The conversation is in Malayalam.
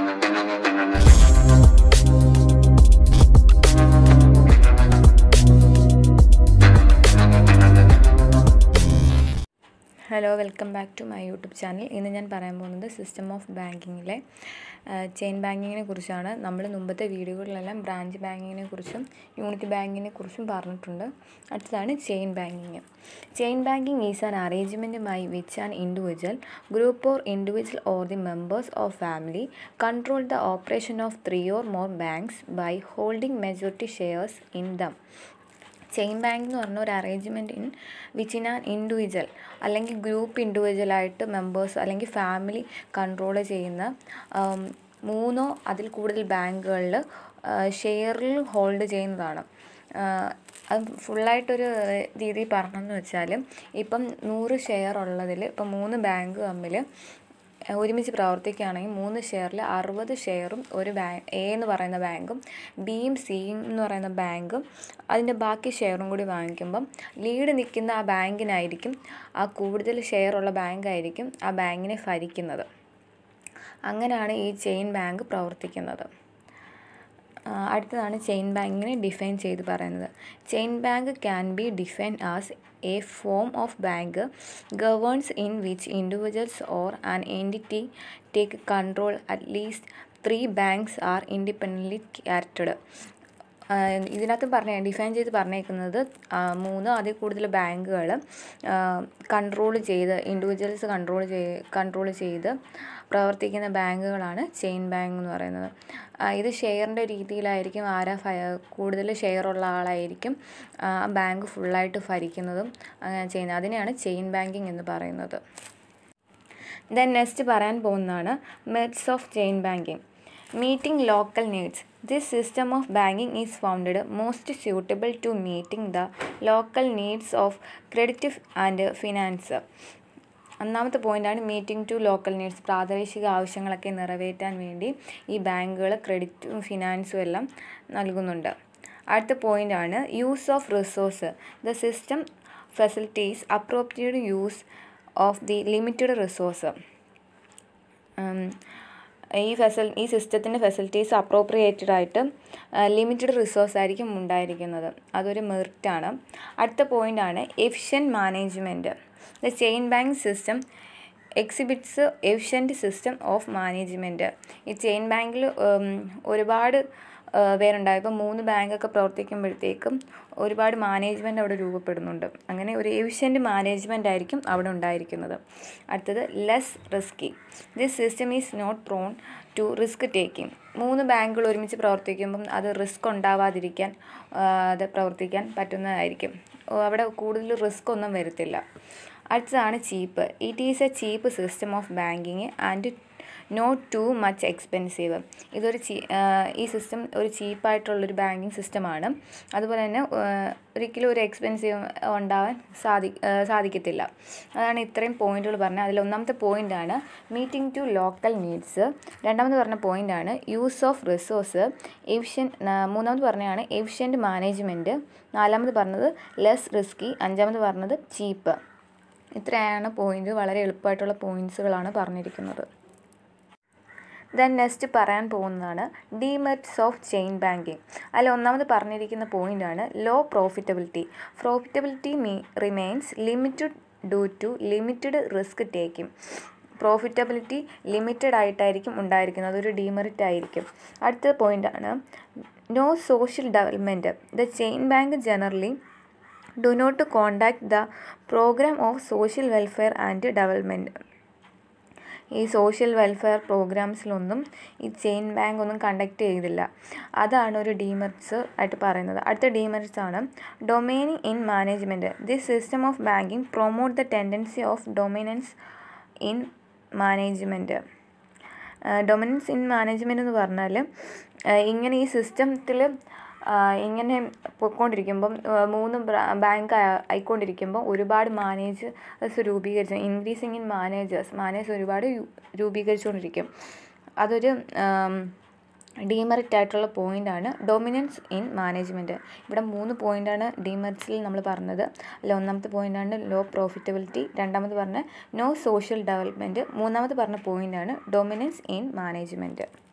hello welcome back to my YouTube channel ഇന്ന് ഞാൻ പറയാൻ പോകുന്നത് സിസ്റ്റം ഓഫ് ബാങ്കിങ്ങിലെ ചെയിൻ ബാങ്കിങ്ങിനെ കുറിച്ചാണ് നമ്മൾ മുമ്പത്തെ വീഡിയോകളിലെല്ലാം ബ്രാഞ്ച് ബാങ്കിങ്ങിനെ കുറിച്ചും യൂണിറ്റ് ബാങ്കിങ്ങിനെ കുറിച്ചും പറഞ്ഞിട്ടുണ്ട് അടുത്തതാണ് chain banking chain banking is an arrangement by which an individual group or individual or the members of family control the operation of three or more banks by holding majority shares in them chain bank എന്ന് പറഞ്ഞ ഒരു arrangement in which in an individual അല്ലെങ്കിൽ ഗ്രൂപ്പ് ഇൻഡിവിജ്വലായിട്ട് മെമ്പേഴ്സ് അല്ലെങ്കിൽ ഫാമിലി കൺട്രോൾ ചെയ്യുന്ന ആം, മൂന്നോ അതിൽ കൂടുതൽ ബാങ്കുകളിൽ ഷെയറിൽ ഹോൾഡ് ചെയ്യുന്നതാണ് ആ, അത് ഫുള്ളായിട്ടൊരു രീതിയിൽ പറഞ്ഞെന്ന് വെച്ചാൽ ഇപ്പം നൂറ് ഷെയർ ഉള്ളതിൽ ഇപ്പം മൂന്ന് ബാങ്ക് തമ്മിൽ ഒരുമിച്ച് പ്രവർത്തിക്കുകയാണെങ്കിൽ മൂന്ന് ഷെയറിൽ അറുപത് ഷെയറും ഒരു ബാങ്ക് എ എന്ന് പറയുന്ന ബാങ്കും ബിയും സിയും എന്ന് പറയുന്ന ബാങ്കും അതിൻ്റെ ബാക്കി ഷെയറും കൂടി വാങ്ങിക്കുമ്പം ലീഡ് നിൽക്കുന്ന ആ ബാങ്കിനായിരിക്കും ആ കൂടുതൽ ഷെയർ ഉള്ള ബാങ്കായിരിക്കും ആ ബാങ്കിനെ ഭരിക്കുന്നത് അങ്ങനെയാണ് ഈ ചെയിൻ ബാങ്ക് പ്രവർത്തിക്കുന്നത് ആ, അടുത്തതാണ് ചെയിൻ ബാങ്കിനെ ഡിഫൈൻ ചെയ്ത് പറയുന്നത് chain bank can be define as a form of bank governs in which individuals or an entity take control at least three banks are independently ക്യാരക്റ്റഡ് ഇതിനകത്ത് പറഞ്ഞ ഡിഫൈൻ ചെയ്ത് പറഞ്ഞേക്കുന്നത് ആ, മൂന്ന് അതിൽ കൂടുതൽ ബാങ്കുകൾ കൺട്രോൾ ചെയ്ത് ഇൻഡിവിജ്വൽസ് കൺട്രോൾ ചെയ്ത് കൺട്രോൾ ചെയ്ത് പ്രവർത്തിക്കുന്ന ബാങ്കുകളാണ് ചെയിൻ ബാങ്ക് എന്ന് പറയുന്നത് ആ, ഇത് ഷെയറിൻ്റെ രീതിയിലായിരിക്കും ആരാ ഫ കൂടുതൽ ഷെയർ ഉള്ള ആളായിരിക്കും ആ ബാങ്ക് ഫുള്ളായിട്ട് ഭരിക്കുന്നതും അങ്ങനെ ചെയ്യുന്നത് അതിനെയാണ് ചെയിൻ ബാങ്കിങ് എന്ന് പറയുന്നത് ദെൻ നെക്സ്റ്റ് പറയാൻ പോകുന്നതാണ് merits of chain banking meeting local needs this system of banking is founded most suitable to meeting the local needs of credit and finance ഒന്നാമത്തെ പോയിൻ്റാണ് മീറ്റിംഗ് ടു ലോക്കൽ നീഡ്സ് പ്രാദേശിക ആവശ്യങ്ങളൊക്കെ നിറവേറ്റാൻ വേണ്ടി ഈ ബാങ്കുകൾ ക്രെഡിറ്റും ഫിനാൻസും എല്ലാം നൽകുന്നുണ്ട് അടുത്ത പോയിൻ്റാണ് use of resource the system facilities appropriate use of the limited resource ഈ ഫെസിൽ ഈ സിസ്റ്റത്തിൻ്റെ ഫെസിലിറ്റീസ് അപ്രോപ്രിയേറ്റഡ് ആയിട്ട് ലിമിറ്റഡ് റിസോഴ്സ് ആയിരിക്കും ഉണ്ടായിരിക്കുന്നത് അതൊരു മെറിറ്റാണ് അടുത്ത പോയിൻ്റാണ് efficient management the chain bank system exhibits efficient system of management ഈ ചെയിൻ ബാങ്കിൽ ഒരുപാട് പേരുണ്ടാകും ഇപ്പം മൂന്ന് ബാങ്കൊക്കെ പ്രവർത്തിക്കുമ്പോഴത്തേക്കും ഒരുപാട് മാനേജ്മെൻറ്റ് അവിടെ രൂപപ്പെടുന്നുണ്ട് അങ്ങനെ ഒരു എഫിഷ്യൻറ്റ് മാനേജ്മെൻ്റ് ആയിരിക്കും അവിടെ ഉണ്ടായിരിക്കുന്നത് അടുത്തത് less risky this system is not prone to risk taking മൂന്ന് ബാങ്കുകൾ ഒരുമിച്ച് പ്രവർത്തിക്കുമ്പം അത് റിസ്ക് ഉണ്ടാവാതിരിക്കാൻ ആ, അത് പ്രവർത്തിക്കാൻ പറ്റുന്നതായിരിക്കും ഓ, അവിടെ കൂടുതൽ റിസ്ക് ഒന്നും വരത്തില്ല അടുത്തതാണ് cheap it is a cheap system of banking and not too much expensive ഇതൊരു ചീ ഈ സിസ്റ്റം ഒരു ചീപ്പായിട്ടുള്ളൊരു ബാങ്കിങ് സിസ്റ്റമാണ് അതുപോലെ തന്നെ ആ, ഒരിക്കലും ഒരു എക്സ്പെൻസീവ് ഉണ്ടാവാൻ സാധി ആ, സാധിക്കത്തില്ല അതാണ് ഇത്രയും പോയിന്റുകൾ പറഞ്ഞത് അതിൽ ഒന്നാമത്തെ പോയിൻ്റാണ് മീറ്റിംഗ് ടു ലോക്കൽ നീഡ്സ് രണ്ടാമത് പറഞ്ഞ പോയിൻ്റാണ് യൂസ് ഓഫ് റിസോഴ്സ് എഫിഷ്യൻ മൂന്നാമത് പറഞ്ഞതാണ് എഫിഷ്യൻറ്റ് മാനേജ്മെൻറ്റ് നാലാമത് പറഞ്ഞത് ലെസ് റിസ്കി അഞ്ചാമത് പറഞ്ഞത് ചീപ്പ് ഇത്രയാണ് പോയിന്റ് വളരെ എളുപ്പമായിട്ടുള്ള പോയിന്റ്സുകളാണ് പറഞ്ഞിരിക്കുന്നത് ദെൻ നെക്സ്റ്റ് പറയാൻ പോകുന്നതാണ് ഡിമെറിറ്റ്സ് ഓഫ് ചെയിൻ ബാങ്കിങ് അതിൽ ഒന്നാമത് പറഞ്ഞിരിക്കുന്ന പോയിൻ്റാണ് low profitability profitability me remains limited due to limited risk taking profitability limited ആയിട്ടായിരിക്കും ഉണ്ടായിരിക്കുന്നത് അതൊരു ഡിമെറിറ്റ് ആയിരിക്കും അടുത്ത പോയിൻ്റാണ് no social development the chain bank generally do not contact the program of social welfare and development ഈ സോഷ്യൽ വെൽഫെയർ പ്രോഗ്രാംസിലൊന്നും ഈ ചെയിൻ ബാങ്ക് ഒന്നും കണ്ടക്ട് ചെയ്തില്ല അതാണ് ഒരു ഡീമെറിറ്റ്സ് ആയിട്ട് പറയുന്നത് അടുത്ത ഡീമെറിറ്റ്സ് ആണ് ഡൊമൈനിങ് in management this system of banking promote the tendency of dominance in management dominance in management എന്ന് പറഞ്ഞാൽ ഇങ്ങനെ ഈ സിസ്റ്റത്തിൽ ഇങ്ങനെ പൊയ്ക്കൊണ്ടിരിക്കുമ്പം ആ, മൂന്ന് ബാങ്ക് ആയിക്കൊണ്ടിരിക്കുമ്പോൾ ഒരുപാട് മാനേജേഴ്സ് രൂപീകരിച്ചു ഇൻക്രീസിങ് ഇൻ മാനേജേഴ്സ് മാനേജേഴ്സ് ഒരുപാട് യു- രൂപീകരിച്ചുകൊണ്ടിരിക്കും അതൊരു ഡീമെറിറ്റ് ആയിട്ടുള്ള പോയിൻ്റാണ് ഡൊമിനൻസ് ഇൻ മാനേജ്മെൻറ്റ് ഇവിടെ മൂന്ന് പോയിൻ്റാണ് ഡീമെറിറ്റ്സിൽ നമ്മൾ പറഞ്ഞത് അതിൽ ഒന്നാമത്തെ പോയിൻ്റാണ് ലോ പ്രോഫിറ്റബിലിറ്റി രണ്ടാമത് പറഞ്ഞ നോ സോഷ്യൽ ഡെവലപ്മെൻറ്റ് മൂന്നാമത് പറഞ്ഞ പോയിൻ്റാണ് ഡൊമിനൻസ് ഇൻ മാനേജ്മെൻറ്റ്